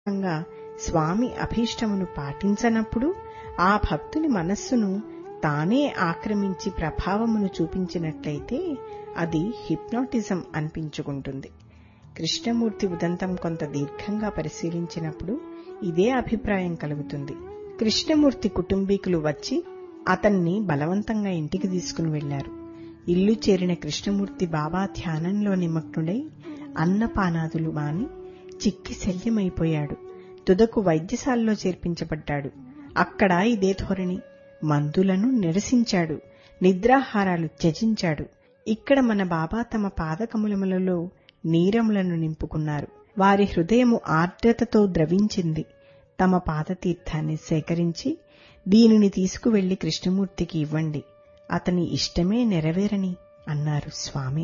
గా స్వామి అభీష్టమును పాటించనప్పుడు ఆ భక్తుని మనస్సును తానే ఆక్రమించి ప్రభావమును చూపించినట్లయితే అది హిప్నాటిజం అనిపించుకుంటుంది కృష్ణమూర్తి ఉదంతం కొంత దీర్ఘంగా పరిశీలించినప్పుడు ఇదే అభిప్రాయం కలుగుతుంది కృష్ణమూర్తి కుటుంబీకులు వచ్చి అతన్ని బలవంతంగా ఇంటికి తీసుకుని వెళ్లారు ఇల్లు చేరిన కృష్ణమూర్తి బాబా ధ్యానంలో నిమగ్నుడై అన్నపానాదులు మాని చిక్కి శల్యమైపోయాడు తుదకు వైద్యశాలలో చేర్పించబడ్డాడు అక్కడ ఇదే ధోరణి మందులను నిరసించాడు నిద్రాహారాలు త్యజించాడు ఇక్కడ మన బాబా తమ పాదకములములలో నీరములను నింపుకున్నారు వారి హృదయము ఆర్ద్రతతో ద్రవించింది తమ పాదతీర్థాన్ని సేకరించి దీనిని తీసుకువెళ్లి కృష్ణమూర్తికి ఇవ్వండి అతని ఇష్టమే నెరవేరని అన్నారు స్వామి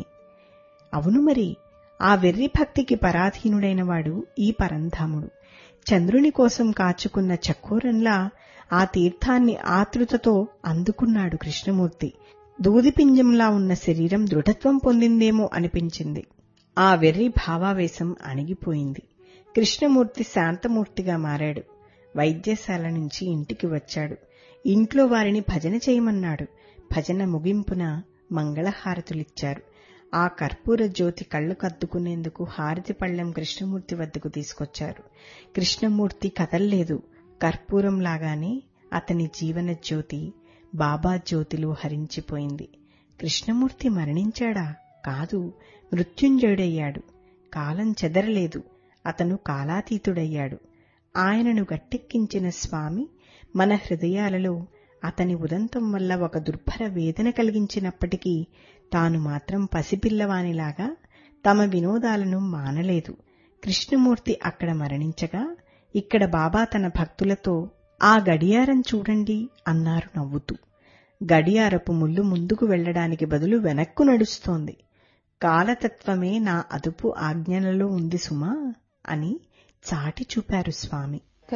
అవును మరి ఆ వెర్రి భక్తికి పరాధీనుడైన వాడు ఈ పరంధాముడు చంద్రుని కోసం కాచుకున్న చక్కోరంలా ఆ తీర్థాన్ని ఆతృతతో అందుకున్నాడు కృష్ణమూర్తి దూదిపింజంలా ఉన్న శరీరం దృఢత్వం పొందిందేమో అనిపించింది ఆ వెర్రి భావావేశం అణిగిపోయింది కృష్ణమూర్తి శాంతమూర్తిగా మారాడు వైద్యశాల నుంచి ఇంటికి వచ్చాడు ఇంట్లో వారిని భజన చేయమన్నాడు భజన ముగింపున మంగళహారతులిచ్చారు ఆ కర్పూర జ్యోతి కళ్ళు కద్దుకునేందుకు హారతి పళ్లెం కృష్ణమూర్తి వద్దకు తీసుకొచ్చారు కృష్ణమూర్తి కదల్లేదు కర్పూరంలాగానే అతని జీవన జ్యోతి బాబా జ్యోతిలో హరించిపోయింది కృష్ణమూర్తి మరణించాడా కాదు మృత్యుంజయుడయ్యాడు కాలం చెదరలేదు అతను కాలాతీతుడయ్యాడు ఆయనను గట్టెక్కించిన స్వామి మన హృదయాలలో అతని ఉదంతం వల్ల ఒక దుర్భర వేదన కలిగించినప్పటికీ తాను మాత్రం పసిపిల్లవానిలాగా తమ వినోదాలను మానలేదు కృష్ణమూర్తి అక్కడ మరణించగా ఇక్కడ బాబా తన భక్తులతో ఆ గడియారం చూడండి అన్నారు నవ్వుతూ గడియారపు ముళ్ళు ముందుకు వెళ్లడానికి బదులు వెనక్కు నడుస్తోంది కాలతత్వమే నా అదుపు ఆజ్ఞలలో ఉంది సుమా అని చాటి చూపారు స్వామి